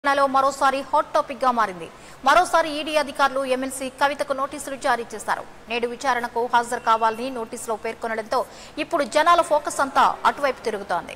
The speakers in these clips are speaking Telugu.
తెలంగాణలో మరోసారి హాట్ టాపిక్ గా మారింది మరోసారి ఈడీ అధికారులు ఎమ్మెల్సీ కవితకు నోటీసులు జారీ చేశారు నేడు విచారణకు హాజరు కావాలని నోటీసులో పేర్కొనడంతో ఇప్పుడు జనాల ఫోకస్ అంతా అటువైపు తిరుగుతోంది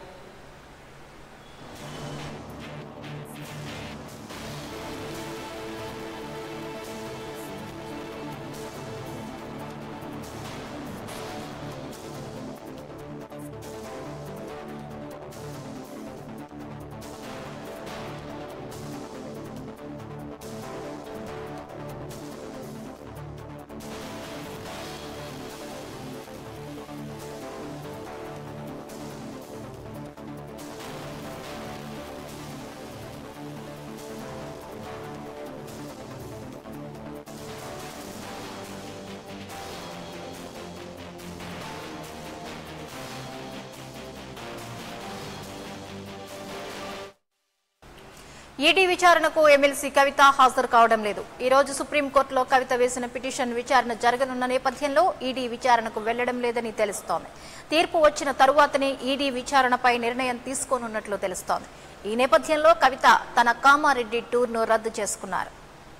ఈడీ విచారణకు ఎమ్మెల్సీ కవిత హాజరు కావడం లేదు ఈ రోజు సుప్రీంకోర్టులో కవిత వేసిన పిటిషన్ విచారణ జరగనున్న నేపథ్యంలో ఈడీ విచారణకు వెళ్లడం లేదని తెలుస్తోంది తీర్పు వచ్చిన తరువాతనే ఈడీ విచారణపై నిర్ణయం తీసుకోనున్నట్లు తెలుస్తోంది ఈ నేపథ్యంలో కవిత తన కామారెడ్డి టూర్ను రద్దు చేసుకున్నారు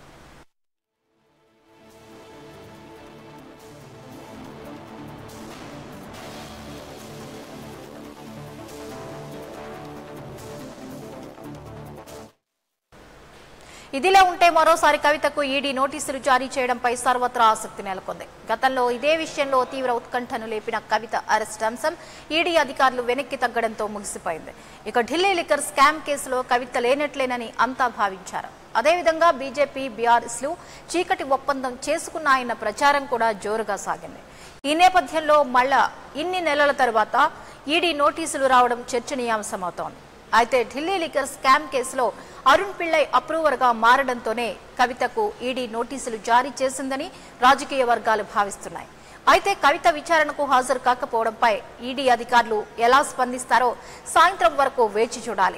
ఇదిలా ఉంటే మరోసారి కవితకు ఈడీ నోటీసులు జారీ చేయడంపై సర్వత్రా ఆసక్తి నెలకొంది గతంలో ఇదే విషయంలో తీవ్ర ఉత్కంఠను లేపిన కవిత అరెస్ట్ అంశం ఈడీ అధికారులు వెనక్కి తగ్గడంతో ముగిసిపోయింది ఇక ఢిల్లీ లిక్కర్ స్కామ్ కేసులో కవిత లేనట్లేనని అంతా భావించారు అదేవిధంగా బీజేపీ బీఆర్ఎస్లు చీకటి ఒప్పందం చేసుకున్నాయన్న ప్రచారం కూడా జోరుగా సాగింది ఈ నేపథ్యంలో మళ్ళా ఇన్ని నెలల తర్వాత ఈడీ నోటీసులు రావడం చర్చనీయాంశమవుతోంది అయితే ఢిల్లీ లిక్కర్ స్కామ్ కేసులో అరుణ్ పిళ్ళై అప్రూవర్గా మారడంతోనే కవితకు ఈడీ నోటీసులు జారీ చేసిందని రాజకీయ వర్గాలు భావిస్తున్నాయి అయితే కవిత విచారణకు హాజరు కాకపోవడంపై ఈడీ అధికారులు ఎలా స్పందిస్తారో సాయంత్రం వరకు వేచి చూడాలి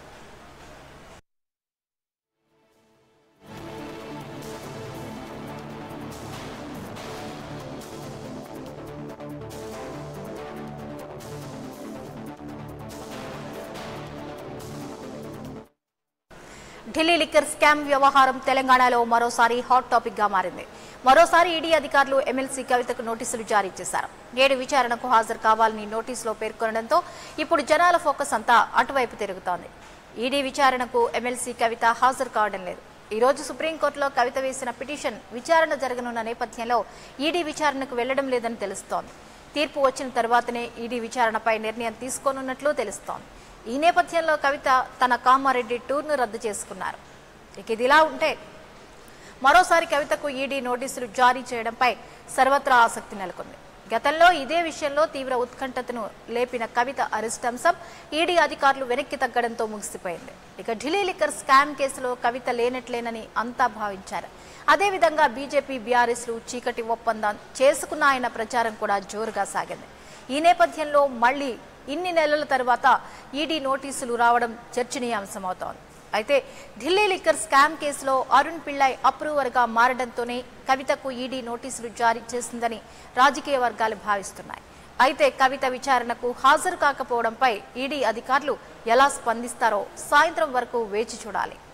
ఢిల్లీ లిక్కర్ స్కామ్ వ్యవహారం తెలంగాణలో మరోసారి హాట్ టాపిక్ గా మారింది మరోసారి ఈడీ అధికారులు ఎమ్మెల్సీ కవితకు నోటీసులు జారీ చేశారు నేడు విచారణకు హాజరు కావాలని నోటీసులో పేర్కొనడంతో ఇప్పుడు జనాల ఫోకస్ అంతా అటువైపు తిరుగుతోంది ఈడీ విచారణకు ఎమ్మెల్సీ కవిత హాజరు కావడం లేదు ఈ రోజు సుప్రీంకోర్టులో కవిత వేసిన పిటిషన్ విచారణ జరగనున్న నేపథ్యంలో ఈడీ విచారణకు వెళ్లడం లేదని తెలుస్తోంది తీర్పు వచ్చిన తర్వాతనే ఈడీ విచారణపై నిర్ణయం తీసుకోనున్నట్లు తెలుస్తోంది ఈ నేపథ్యంలో కవిత తన కామారెడ్డి టూర్ను రద్దు చేసుకున్నారు ఇక ఇదిలా ఉంటే మరోసారి కవితకు ఈడీ నోటీసులు జారీ చేయడంపై సర్వత్రా ఆసక్తి నెలకొంది గతంలో ఇదే విషయంలో తీవ్ర ఉత్కంఠతను లేపిన కవిత అరెస్ట్ అంశం ఈడీ అధికారులు వెనక్కి తగ్గడంతో ముగిసిపోయింది ఇక ఢిల్లీ లిక్కర్ స్కామ్ కేసులో కవిత లేనట్లేనని అంతా భావించారు అదేవిధంగా బీజేపీ బీఆర్ఎస్లు చీకటి ఒప్పందం చేసుకున్నాయన్న ప్రచారం కూడా జోరుగా సాగింది ఈ నేపథ్యంలో మళ్లీ ఇన్ని నెలల తర్వాత ఈడీ నోటీసులు రావడం చర్చనీయాంశమవుతోంది అయితే ఢిల్లీ లిక్కర్ స్కామ్ కేసులో అరుణ్ పిళ్ళై అప్రూవర్గా మారడంతోనే కవితకు ఈడీ నోటీసులు జారీ చేసిందని రాజకీయ వర్గాలు భావిస్తున్నాయి అయితే కవిత విచారణకు హాజరు కాకపోవడంపై ఈడీ అధికారులు ఎలా స్పందిస్తారో సాయంత్రం వరకు వేచి చూడాలి